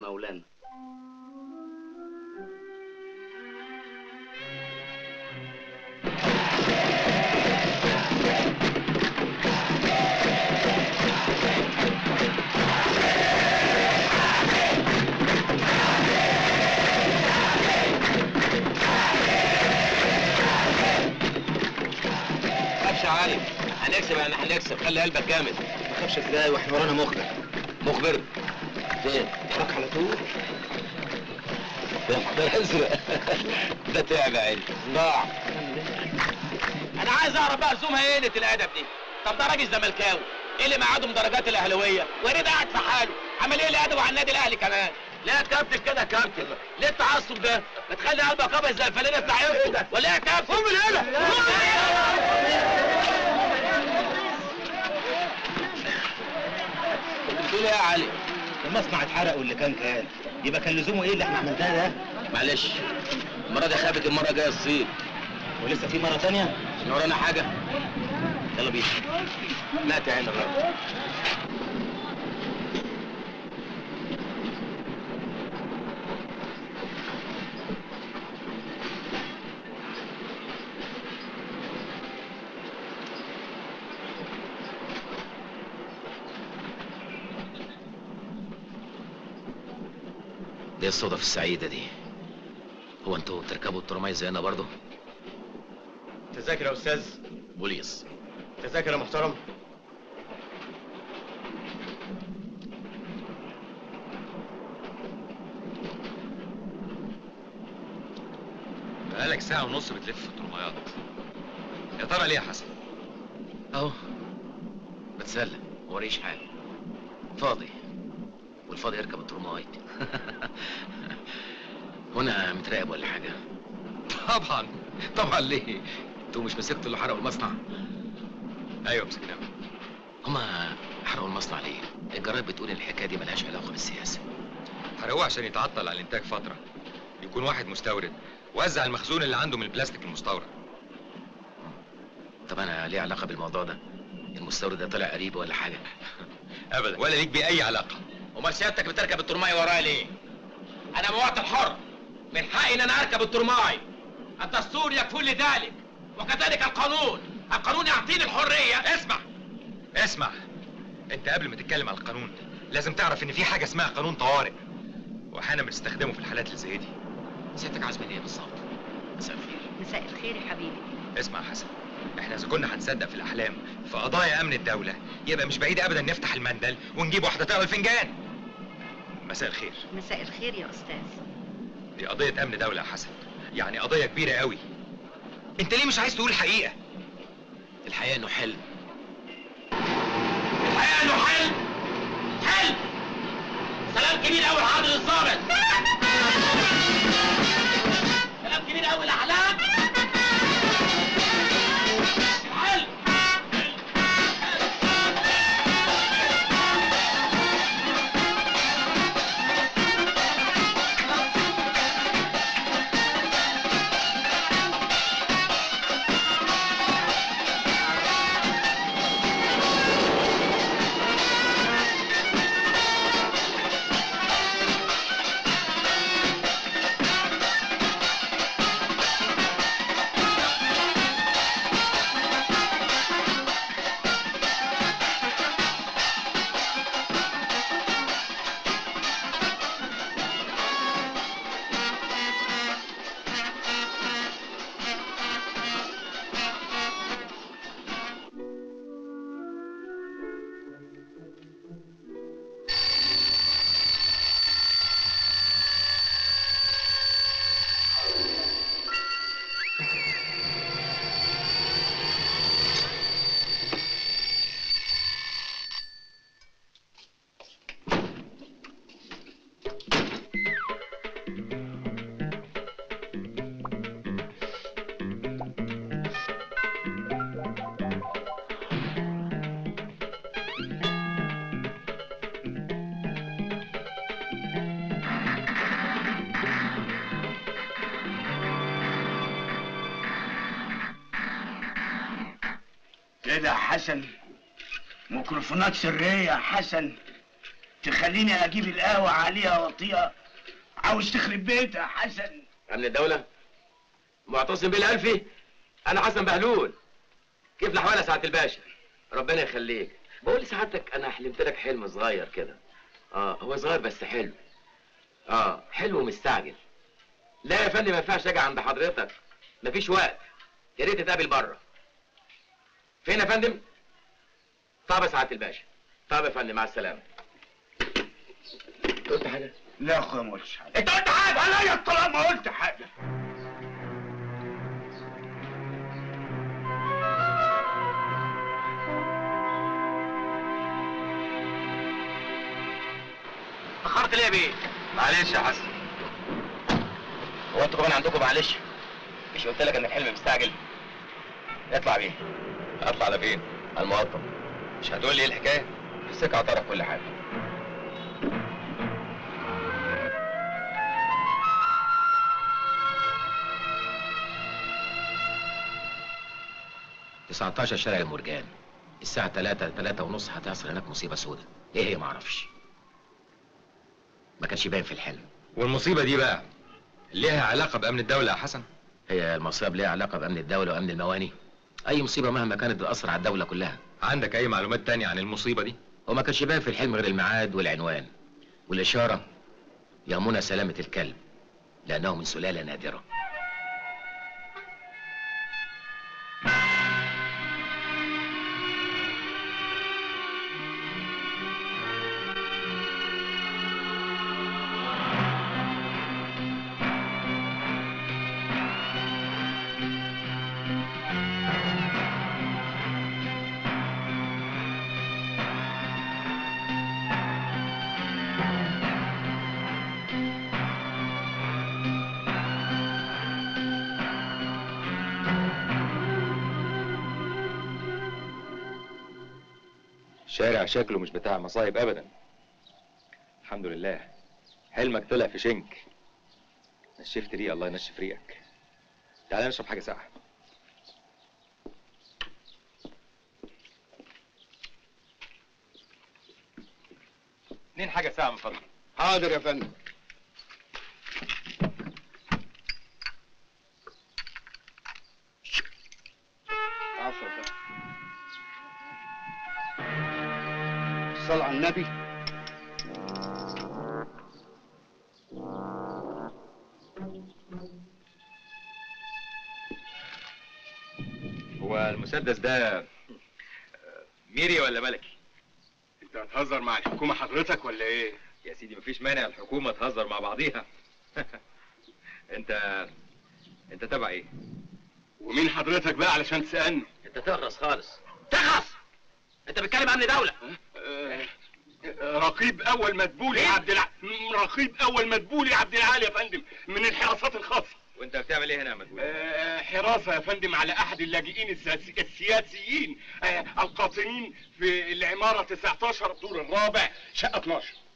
مولانا تخافش يا علي هنكسب يعني هنكسب خلي قلبك جامد ما تخافش ازاي واحنا ورانا مخبر مخبر فين؟ وراك على طول يا نهار ازرق ده تعب يا عيني ضاع انا عايز اعرف بقى رسومها ايه قله الادب دي طب ده راجل زملكاوي ايه اللي معادهم درجات الاهلاويه وريد قاعد في حاله عمل ايه الادب على النادي الاهلي كمان ليه يا كابتن كده يا كابتن ليه التعصب ده ما تخلي قلبك قبل زي الفانلة بتاع عيلته ولا ايه يا كابتن قوم من هنا بتقول ايه يا علي المصنع اتحرق واللي كان كان يبقى كان لزومه ايه اللي احنا عملناه ده معلش المره دي خابت المره الجايه الصين ولسه في مره تانية احنا ورانا حاجه يلا بينا مات يا عين الراجل دي الصدف السعيدة دي هو انتوا بتركبوا الترماي زينا برضه؟ تذاكر يا استاذ بوليس تذاكر يا محترم بقالك ساعة ونص بتلف في الترميات يا ترى ليه يا حسن؟ اهو بتسلى موريش حاجة فاضي والفاضي يركب الترماي هنا متراقب ولا حاجة؟ طبعا طبعا ليه؟ انتوا مش مسكتوا اللي حرقوا المصنع؟ ايوه مسكناه هما حرقوا المصنع ليه؟ الجرايد بتقول ان الحكاية دي ملهاش علاقة بالسياسة حرقوه عشان يتعطل على الانتاج فترة يكون واحد مستورد وزع المخزون اللي عنده من البلاستيك المستورد طب انا ليه علاقة بالموضوع ده؟ المستورد ده طلع قريب ولا حاجة؟ ابدا ولا ليك بيه اي علاقة امال سيادتك بتركب الترماي ورايا ليه؟ انا مواطن حر من حقي ان انا اركب الترماي الدستور يكفل لذلك وكذلك القانون القانون يعطيني الحرية اسمع اسمع انت قبل ما تتكلم على القانون لازم تعرف ان في حاجة اسمها قانون طوارئ واحيانا بنستخدمه في الحالات اللي زي دي سيادتك عايز مني ايه بالظبط؟ مساء الخير مساء الخير يا حبيبي اسمع يا حسن احنا اذا كنا هنصدق في الاحلام في قضايا امن الدولة يبقى مش بعيد ابدا نفتح المندل ونجيب واحدة تقوى الفنجان مساء الخير مساء الخير يا استاذ دي قضية امن دولة يا حسن يعني قضية كبيرة قوي انت ليه مش عايز تقول الحقيقة الحقيقة انه حلم الحقيقة انه حلم حلم سلام كبير قوي لحضرة الظابط سلام كبير قوي الاحلام حلم كده يا حسن ميكروفونات سرية يا حسن تخليني اجيب القهوه عليها واطيها عاوز تخرب بيتها يا حسن امن الدولة معتصم بالالفي انا حسن بهلول كيف الاحوال يا سعادة الباشا ربنا يخليك بقول لسعادتك انا حلمت لك حلم صغير كده اه هو صغير بس حلو اه حلو ومستعجل لا يا فندم ما ينفعش اجي عند حضرتك مفيش وقت يا ريت نتقابل بره فين يا فندم طب يا سعادة الباشا طب يا فندم مع السلامة قلت حاجة لا يا اخويا ما قلتش حاجه انت قلت حاجة انا يا طالما ما قلت حاجه اخرت ليه يا بيه معلش يا حسن هو انتوا كمان عندكم معلش مش قلت لك ان الحلم مستعجل اطلع بيه اطلع على فين على المقطم مش هتقول لي ايه الحكايه في السكه اعترف كل حاجه تسعتاشر شارع المرجان الساعة تلاتة تلاتة ونص هتحصل هناك مصيبة سودة ايه هي معرفش ما كانش باين في الحلم والمصيبه دي بقى ليها علاقه بامن الدوله يا حسن هي المصائب ليها علاقة بأمن الدولة وأمن المواني أي مصيبة مهما كانت بتأثر على الدولة كلها عندك اي معلومات تانية عن المصيبه دي وما كانش باين في الحلم غير الميعاد والعنوان والإشارة يهمنا سلامة الكلب لأنه من سلالة نادرة شارع شكله مش بتاع مصايب ابدا الحمد لله حلمك طلع في شنك نشفت ريق الله ينشف ريقك تعالى نشرب حاجه ساقعه اتنين حاجه ساقعه من فضلك حاضر يا فندم عفوا يا فندم الصلاة على النبي هو المسدس ده ميري ولا ملكي انت هتهزر مع الحكومه حضرتك ولا ايه يا سيدي مفيش مانع الحكومه تهزر مع بعضيها انت انت تبع ايه ومين حضرتك بقى علشان تسالني أنت تخرس خالص تخرس أنت بتتكلم عن دولة آه، رقيب اول مدبولي يا عبد الع... رقيب اول مدبولي يا عبد العال يا فندم من الحراسات الخاصه وانت بتعمل ايه هنا يا مدبولي آه، حراسة يا فندم على أحد اللاجئين السياسي- السياسيين آه، القاطنين في العمارة 19 الدور الرابع شقة 12